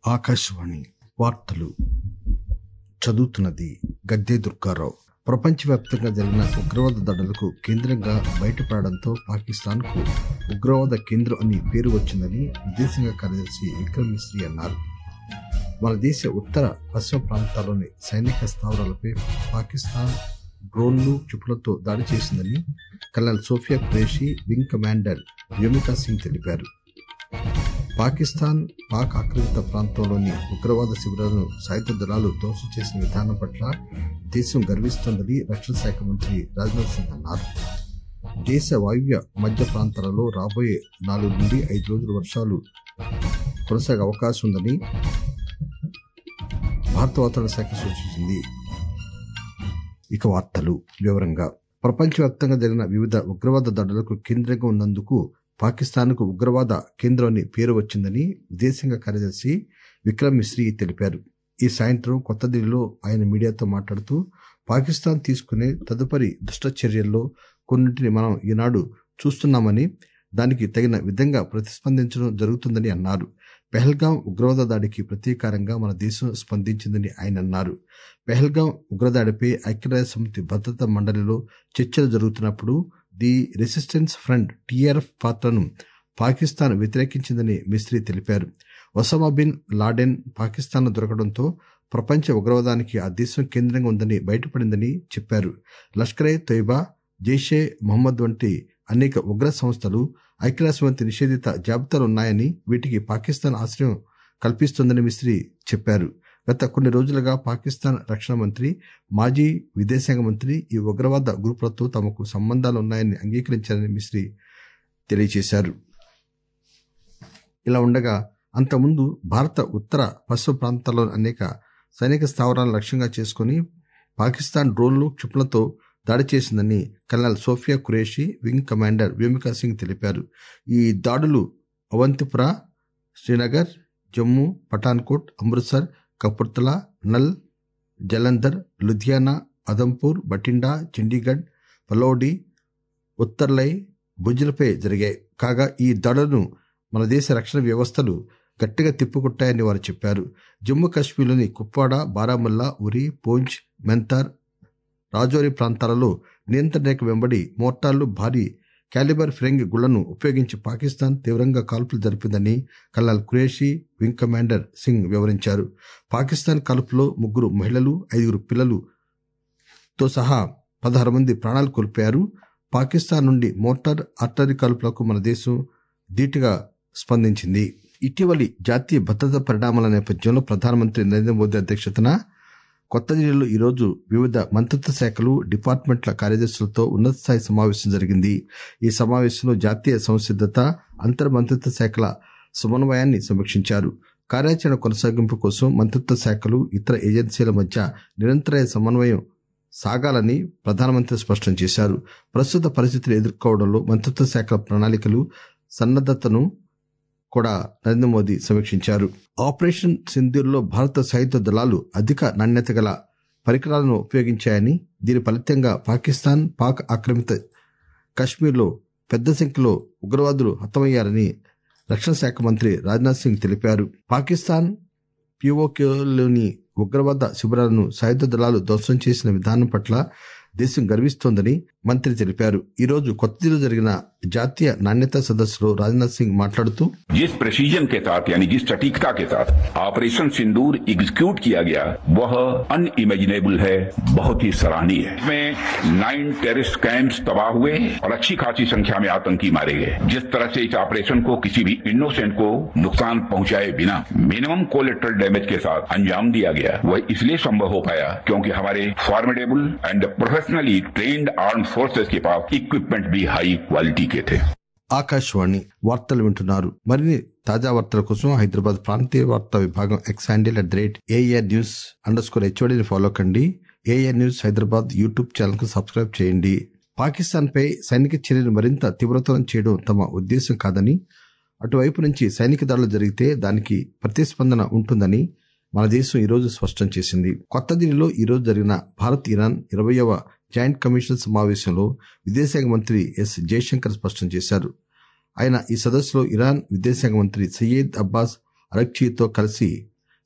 ఆకాశవాణి వార్తలు చదువుతున్నది గద్దె దుర్గారావు ప్రపంచవ్యాప్తంగా జరిగిన ఉగ్రవాద దాడులకు కేంద్రంగా బయటపడడంతో పాకిస్తాన్ కు ఉగ్రవాద కేంద్రం అని పేరు వచ్చిందని విదేశాంగ కార్యదర్శి విక్రమ్ మిస్రీ అన్నారు మన దేశ ఉత్తర పశ్చిమ ప్రాంతాల్లోని సైనిక స్థావరాలపై పాకిస్తాన్ డ్రోన్లు క్షిపణులతో దాడి చేసిందని colonel Sofiya Qureshi wing commander Vyomika Singh తెలిపారు పాకిస్తాన్ పాక్ ఆక్రమిత ప్రాంతంలోని ఉగ్రవాద శిబిరాలను సాయుధ దళాలు ధ్వంసం చేసిన విధానం పట్ల దేశం గర్విస్తోందని రక్షణ శాఖ మంత్రి రాజ్నాథ్ సింగ్ అన్నారు దేశ వాయువ్య మధ్య ప్రాంతాలలో రాబోయే నాలుగు నుండి ఐదు రోజులు వర్షాలు కొనసాగే అవకాశం ఉందని భారత వాతావరణ శాఖ సూచించింది ఇక వార్తలు వివరంగా ప్రపంచవ్యాప్తంగా జరిగిన వివిధ ఉగ్రవాద దాడులకు కేంద్రంగా ఉన్నందుకు పాకిస్తాన్ కు ఉగ్రవాద కేంద్రం అని పేరు వచ్చిందని విదేశాంగ కార్యదర్శి విక్రమ్ మిస్రీ తెలిపారు ఈ సాయంత్రం కొత్త ఢిల్లీలో ఆయన మీడియాతో మాట్లాడుతూ పాకిస్తాన్ తీసుకునే తదుపరి దుష్ట చర్యల్లో కొన్నింటిని మనం ఈనాడు చూస్తున్నామని దానికి తగిన విధంగా ప్రతిస్పందించడం జరుగుతుందని అన్నారు పెహల్గాం ఉగ్రవాద దాడికి ప్రతీకారంగా మన దేశం స్పందించిందని ఆయన అన్నారు పెహల్గాం ఉగ్రదాడిపై ఐక్యరాజ్య సమితి భద్రతా మండలిలో చర్చలు జరుగుతున్నప్పుడు ది రెసిస్టెన్స్ ఫ్రంట్ టీఆర్ఎఫ్ పాత్రను పాకిస్తాన్ వ్యతిరేకించిందని మిస్రీ తెలిపారు ఒసామా బిన్ లాడెన్ పాకిస్తాన్ దొరకడంతో ప్రపంచ ఉగ్రవాదానికి ఆ దేశం కేంద్రంగా ఉందని బయటపడిందని చెప్పారు లష్కరే తొయ్బా జైషే మొహమ్మద్ వంటి అనేక ఉగ్ర సంస్థలు ఐక్యరాజ్యసమితి నిషేధిత జాబితాలో ఉన్నాయని వీటికి పాకిస్తాన్ ఆశ్రయం కల్పిస్తోందని మిస్రీ చెప్పారు గత కొన్ని రోజులుగా పాకిస్తాన్ రక్షణ మంత్రి మాజీ విదేశాంగ మంత్రి ఈ ఉగ్రవాద గ్రూపులతో తమకు సంబంధాలు ఉన్నాయని అంగీకరించారని మిస్రీ తెలియజేశారు ఇలా ఉండగా అంతకుముందు భారత ఉత్తర పశ్చిమ ప్రాంతాల్లోని అనేక సైనిక స్థావరాలను లక్ష్యంగా చేసుకుని పాకిస్తాన్ డ్రోన్లు క్షిపణులతో దాడి చేసిందని colonel Sofiya Qureshi wing commander Vyomika Singh తెలిపారు ఈ దాడులు అవంతిపుర శ్రీనగర్ జమ్మూ పఠాన్కోట్ అమృత్సర్ కపుర్తలా నల్ జలంధర్ లుధియానా అదంపూర్ బటిండా చండీగఢ్ పలౌడి ఉత్తర్లై భుజ్లపై జరిగాయి కాగా ఈ దాడులను మన దేశ రక్షణ వ్యవస్థలు గట్టిగా తిప్పుకొట్టాయని వారు చెప్పారు జమ్మూ కాశ్మీర్లోని కుప్వాడ బారాముల్లా ఉరి పూంచ్ మెంతార్ రాజౌరి ప్రాంతాలలో నియంత్రణ రేఖ వెంబడి మోర్టార్లు భారీ క్యాలిబర్ ఫిరంగి గుళ్లను ఉపయోగించి పాకిస్తాన్ తీవ్రంగా కాల్పులు జరిపిందని colonel Qureshi wing commander Singh వివరించారు పాకిస్తాన్ కాల్పులో ముగ్గురు మహిళలు ఐదుగురు పిల్లలుతో సహా పదహారు మంది ప్రాణాలు కోల్పోయారు పాకిస్తాన్ నుండి మోటార్ ఆర్టరీ కాల్పులకు మన దేశం ధీటుగా స్పందించింది ఇటీవలి జాతీయ భద్రతా పరిణామాల నేపథ్యంలో ప్రధానమంత్రి నరేంద్ర మోదీ అధ్యక్షతన కొత్త ఢిల్లీలో ఈరోజు వివిధ మంత్రిత్వ శాఖలు డిపార్ట్మెంట్ల కార్యదర్శులతో ఉన్నత స్థాయి సమావేశం జరిగింది ఈ సమావేశంలో జాతీయ సంసిద్దత అంతర్ మంత్రిత్వ శాఖల సమన్వయాన్ని సమీక్షించారు కార్యాచరణ కొనసాగింపు కోసం మంత్రిత్వ శాఖలు ఇతర ఏజెన్సీల మధ్య నిరంతర సమన్వయం సాగాలని ప్రధానమంత్రి స్పష్టం చేశారు ప్రస్తుత పరిస్థితులు ఎదుర్కోవడంలో మంత్రిత్వ శాఖల ప్రణాళికలు సన్నద్దతను కూడా నరేంద్ర మోదీ సమీక్షించారు ఆపరేషన్ సింధూర్లో భారత సాయుధ దళాలు అధిక నాణ్యత గల పరికరాలను ఉపయోగించాయని దీని ఫలితంగా పాకిస్తాన్ పాక్ ఆక్రమిత కశ్మీర్లో పెద్ద సంఖ్యలో ఉగ్రవాదులు హతమయ్యారని రక్షణ శాఖ మంత్రి రాజ్నాథ్ సింగ్ తెలిపారు పాకిస్తాన్ పిఓకేలోని ఉగ్రవాద శిబిరాలను సాయుధ దళాలు ధ్వంసం చేసిన విధానం పట్ల దేశం గర్విస్తోందని మంత్రి తెలిపారు ఈ రోజు కొత్త ఢిల్లీలో జరిగిన జాతీయ నాణ్యతా సదస్సులో రాజ్నాథ్ సింగ్ మాట్లాడుతూ जिस प्रेसिजन के साथ यानी जिस सटीकता के साथ ऑपरेशन सिंदूर एग्जीक्यूट किया गया वह अनइमेजिनेबल है बहुत ही सराहनीय है इसमें नाइन टेररिस्ट कैंप्स तबाह हुए और अच्छी खासी संख्या में आतंकी मारे गए जिस तरह से इस ऑपरेशन को किसी भी इनोसेंट को नुकसान पहुंचाए बिना मिनिमम कोलेट्रल डैमेज के साथ अंजाम दिया गया वह इसलिए संभव हो पाया क्योंकि हमारे formidable and professionally trained arm forces के पास इक्विपमेंट भी हाई क्वालिटी के थे ఆకాశవాణి వార్తలు వింటున్నారు మరిన్ని తాజా వార్తల కోసం హైదరాబాద్ ప్రాంతీయ వార్తా విభాగం X handle at the rate AR news underscore స్కోర్ హెచ్ఓడిని ఫాలో కండి AR news Hyderabad YouTube channel కు సబ్స్క్రైబ్ చేయండి పాకిస్తాన్ పై సైనిక చర్యలు మరింత తీవ్రతరం చేయడం తమ ఉద్దేశం కాదని అటువైపు నుంచి సైనిక దాడులు జరిగితే దానికి ప్రతిస్పందన ఉంటుందని మన దేశం ఈరోజు స్పష్టం చేసింది కొత్త ఢిల్లీలో ఈరోజు జరిగిన భారత్ ఇరాన్ ఇరవయవ జాయింట్ కమిషన్ సమావేశంలో విదేశాంగ మంత్రి ఎస్ జయశంకర్ స్పష్టం చేశారు ఆయన ఈ సదస్సులో ఇరాన్ విదేశాంగ మంత్రి సయ్యద్ అబ్బాస్ అరక్చీతో కలిసి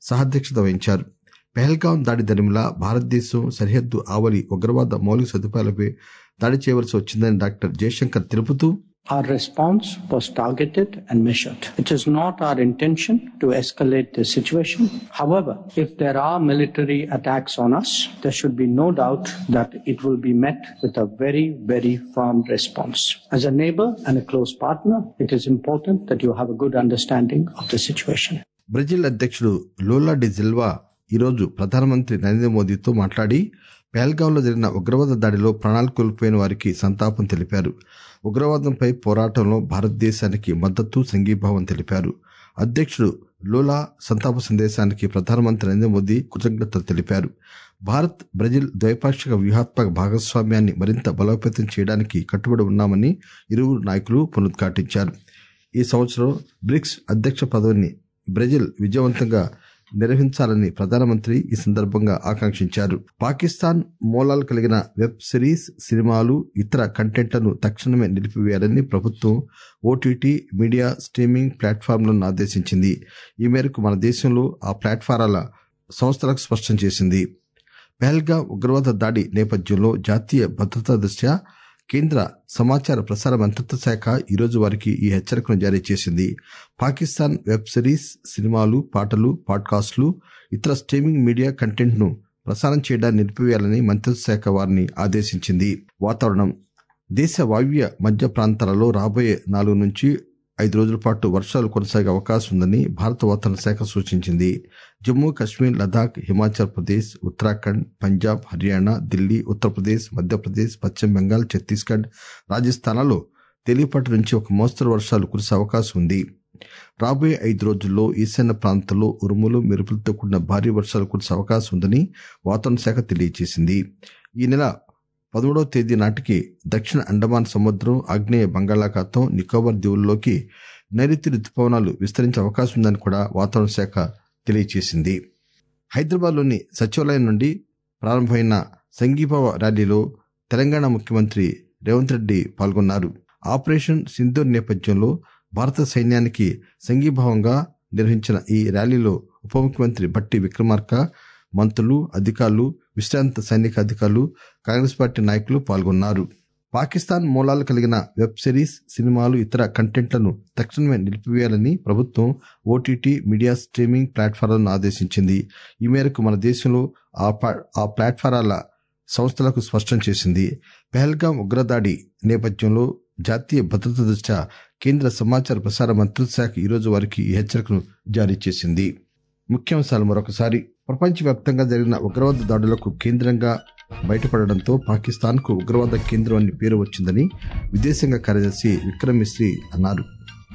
సహాధ్యక్షత వహించారు పెహల్గాం దాడి దరిమిలా భారతదేశం సరిహద్దు ఆవలి ఉగ్రవాద మౌలిక సదుపాయాలపై దాడి చేయవలసి వచ్చిందని డాక్టర్ జయశంకర్ తెలుపుతూ Our response was targeted and measured. It is not our intention to escalate the situation. However, if there are military attacks on us, there should be no doubt that it will be met with a very, very firm response. As a neighbor and a close partner, it is important that you have a good understanding of the situation. Brazil అధ్యక్షుడు Lula D జిల్వా ఈరోజు ప్రధానమంత్రి నరేంద్ర మోదీతో మాట్లాడి పెహల్గాంలో జరిగిన ఉగ్రవాద దాడిలో ప్రాణాలు కోల్పోయిన వారికి సంతాపం తెలిపారు ఉగ్రవాదంపై పోరాటంలో భారతదేశానికి మద్దతు సంఘీభావం తెలిపారు అధ్యక్షుడు లోలా సంతాప సందేశానికి ప్రధానమంత్రి నరేంద్ర మోదీ కృతజ్ఞతలు తెలిపారు భారత్ బ్రెజిల్ ద్వైపాక్షిక వ్యూహాత్మక భాగస్వామ్యాన్ని మరింత బలోపేతం చేయడానికి కట్టుబడి ఉన్నామని ఇరువురు నాయకులు పునరుద్ఘాటించారు ఈ సంవత్సరం బ్రిక్స్ అధ్యక్ష పదవిని బ్రెజిల్ విజయవంతంగా నిర్వహించాలని ప్రధానమంత్రి ఈ సందర్భంగా ఆకాంక్షించారు పాకిస్తాన్ మూలాలు కలిగిన వెబ్ సిరీస్ సినిమాలు ఇతర కంటెంట్లను తక్షణమే నిలిపివేయాలని ప్రభుత్వం ఓటీటీ మీడియా స్ట్రీమింగ్ ప్లాట్ఫామ్లను ఆదేశించింది ఈ మేరకు మన దేశంలో ఆ ప్లాట్ఫారాల సంస్థలకు స్పష్టం చేసింది పెహల్గా ఉగ్రవాద దాడి నేపథ్యంలో జాతీయ భద్రతా దృష్ట్యా కేంద్ర సమాచార ప్రసార మంత్రిత్వ శాఖ ఈరోజు వారికి ఈ హెచ్చరికను జారీ చేసింది పాకిస్తాన్ వెబ్ సిరీస్ సినిమాలు పాటలు పాడ్కాస్టులు ఇతర స్ట్రీమింగ్ మీడియా కంటెంట్ ను ప్రసారం చేయడాన్ని నిలిపివేయాలని మంత్రిత్వ శాఖ వారిని ఆదేశించింది వాతావరణం దేశ వాయువ్య మధ్య ప్రాంతాలలో రాబోయే నాలుగు నుంచి ఐదు రోజుల పాటు వర్షాలు కొనసాగే అవకాశం ఉందని భారత వాతావరణ శాఖ సూచించింది జమ్మూ కశ్మీర్ లదాఖ్ హిమాచల్ ప్రదేశ్ ఉత్తరాఖండ్ పంజాబ్ హర్యానా ఢిల్లీ ఉత్తరప్రదేశ్ మధ్యప్రదేశ్ పశ్చిమ బెంగాల్ ఛత్తీస్గఢ్ రాజస్థానాల్లో తేలిపాటి నుంచి ఒక మోస్తరు వర్షాలు కురిసే అవకాశం ఉంది రాబోయే ఐదు రోజుల్లో ఈశాన్య ప్రాంతాల్లో ఉరుములు మెరుపులతో కూడిన భారీ వర్షాలు కురిసే అవకాశం ఉందని వాతావరణ శాఖ తెలియజేసింది ఈ నెల పదమూడవ తేదీ నాటికి దక్షిణ అండమాన్ సముద్రం ఆగ్నేయ బంగాళాఖాతం నికోబార్ దీవుల్లోకి నైరుతి రుతుపవనాలు విస్తరించే అవకాశం ఉందని కూడా వాతావరణ శాఖ తెలియజేసింది హైదరాబాద్లోని సచివాలయం నుండి ప్రారంభమైన సంఘీభావ ర్యాలీలో తెలంగాణ ముఖ్యమంత్రి రేవంత్ రెడ్డి పాల్గొన్నారు ఆపరేషన్ సింధూర్ నేపథ్యంలో భారత సైన్యానికి సంఘీభావంగా నిర్వహించిన ఈ ర్యాలీలో ఉప ముఖ్యమంత్రి భట్టి విక్రమార్క మంత్రులు అధికారులు విశ్రాంత సైనిక అధికారులు కాంగ్రెస్ పార్టీ నాయకులు పాల్గొన్నారు పాకిస్తాన్ మూలాలు కలిగిన వెబ్ సిరీస్ సినిమాలు ఇతర కంటెంట్లను తక్షణమే నిలిపివేయాలని ప్రభుత్వం ఓటీటీ మీడియా స్ట్రీమింగ్ ప్లాట్ఫారాలను ఆదేశించింది ఈ మేరకు మన దేశంలో ఆ పా- ఆ ప్లాట్ఫారాల సంస్థలకు స్పష్టం చేసింది పెహల్గాం ఉగ్రదాడి నేపథ్యంలో జాతీయ భద్రత దృష్ట్యా కేంద్ర సమాచార ప్రసార మంత్రిత్వ శాఖ ఈరోజు వారికి ఈ హెచ్చరికను జారీ చేసింది ముఖ్యాంశాలు మరొకసారి ప్రపంచవ్యాప్తంగా జరిగిన ఉగ్రవాద దాడులకు కేంద్రంగా బయటపడడంతో పాకిస్తాన్ కు ఉగ్రవాద కేంద్రం అని పేరు వచ్చిందని విదేశాంగ కార్యదర్శి విక్రమ్ మిశ్రీ అన్నారు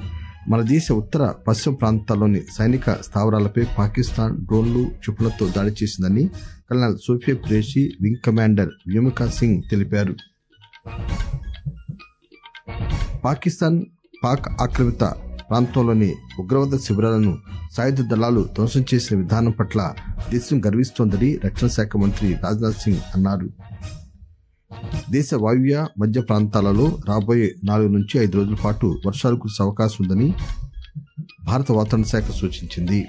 మన దేశ ఉత్తర పశ్చిమ ప్రాంతాల్లోని సైనిక స్థావరాలపై పాకిస్తాన్ డ్రోన్లు క్షిపణులతో దాడి చేసిందని colonel Sofiya Qureshi wing commander Vyomika Singh తెలిపారు పాకిస్తాన్ పాక్ ఆక్రమిత ప్రాంతంలోని ఉగ్రవాద శిబిరాలను సాయుధ దళాలు ధ్వంసం చేసిన విధానం పట్ల దేశం గర్విస్తోందని రక్షణ శాఖ మంత్రి రాజ్నాథ్ సింగ్ అన్నారు దేశ వాయువ్య మధ్య ప్రాంతాలలో రాబోయే నాలుగు నుంచి ఐదు రోజుల పాటు వర్షాలు కురిసే అవకాశం ఉందని భారత వాతావరణ శాఖ సూచించింది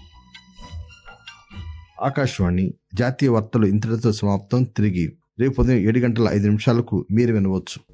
ఆకాశవాణి జాతీయ వార్తలు ఇంతటితో సమాప్తం తిరిగి రేపు ఉదయం ఏడు గంటల ఐదు నిమిషాలకు మీరు వినవచ్చు